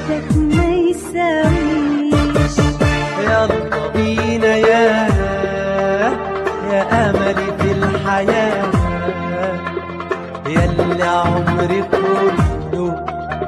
بعدك ما يساويش يلا بينا يا يا املي في الحياه يلي عمري كله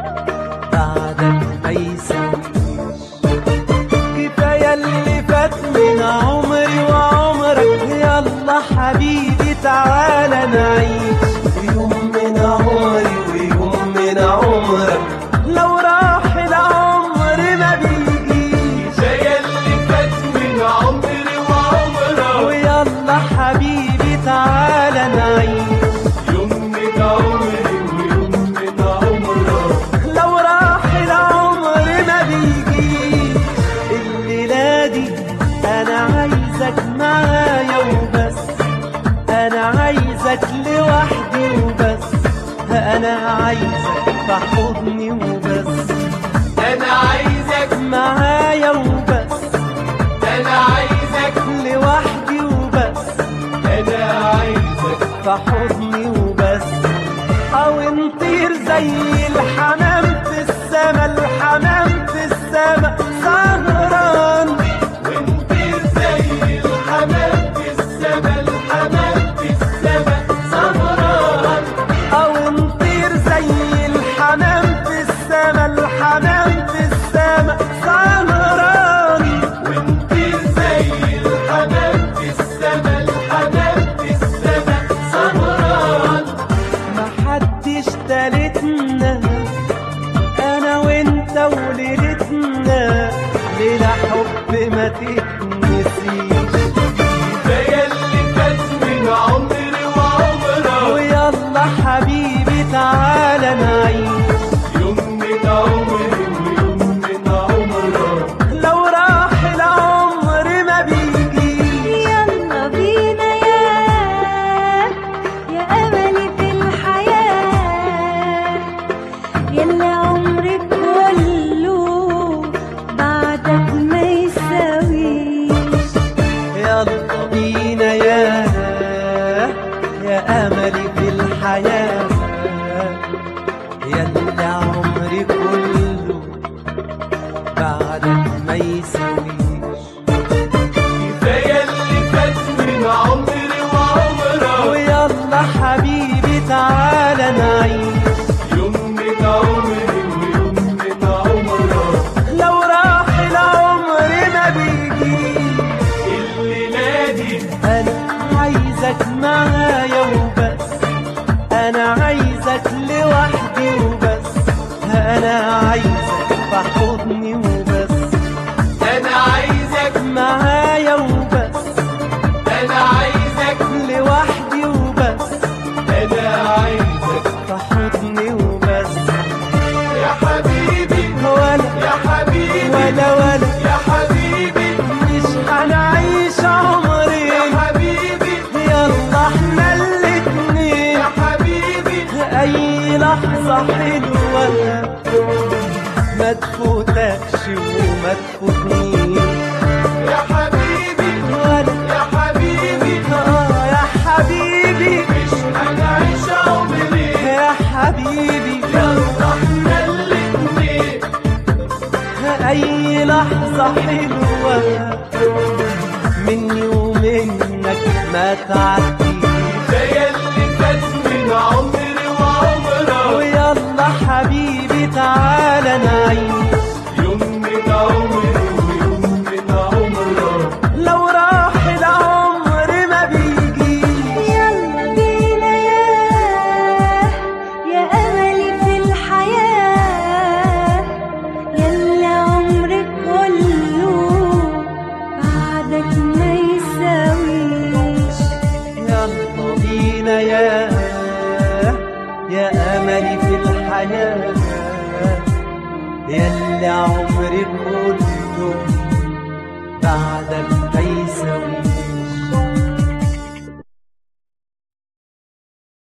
بعدك ما يسويش كفايه اللي فات من عمري وعمرك يلا حبيبي تعالى نعيش يوم من عمري ويوم من عمرك لو راح العمر ما بيجيش زي اللي فات من عمري وعمرك ويلا حبيبي تعالى نعيش يوم من عمري ويوم من عمرك لو راح العمر ما بيجيش الليلة دي أنا عايزك معايا وبس أنا عايزك لوحدي وبس أنا عايزك في حضني وبس انا عايزك معايا وبس انا عايزك لوحدي وبس انا عايزك في حضني وبس او نطير زي الحمام في السما الحمام في السما سهران ونطير زي الحمام في السما الحمام في السما سهران او نطير زي الحمام في السما الحمام في السما سهران ونطير زي الحمام في السما الحمام في السما سهران محدش تالتنا انا وانت وليلتنا ليلة حب ما تتنسيش زي اللي فات من عمري وعمرك ويلا حبيبي تعالى نعيش يوم من عمري ويوم من عمرك لو راح العمر ما بيجيش يلا بينا يا يا أملي في الحياة يلا عمري كله بعدك ما يساويش يلا بينا يا يا املي في الحياه يلا عمري كله بعدك ما يسويش زي اللي فات من عمري وعمرك ويلا حبيبي تعالى نعيش يوم من عمري ويوم من عمرك لو راح العمر ما بيجيش الليلة دي انا عايزك معايا وبس انا عايزك لوحدي وبس انا عايزك في حضني وبس انا عايزك معايا وبس انا عايزك لوحدي وبس انا عايزك في حضني وبس يا حبيبي ولا يا حبيبي ولا ولا يا حبيبي مش هنعيش عمري يا حبيبي يلا احنا الاتنين يا حبيبي اي لحظة حلوة ما تفوتكش وما تفوتنيش يا حبيبي ولا يا حبيبي آه يا حبيبي مش هنعيش عمري يا حبيبي يلا احنا الاتنين اي لحظة حلوة مني ومنك ما تعديش زي اللي فات من عمري وعمرك ويلا حبيبي تعالى نعيش يوم من عمري ويوم من عمرك لو راح العمر ما بيجيش يلا بينا يا يا أملي في الحياة يلا عمري كله بعدك ما يساويش يلا بينا يا يا املي في الحياه يلي عمري كله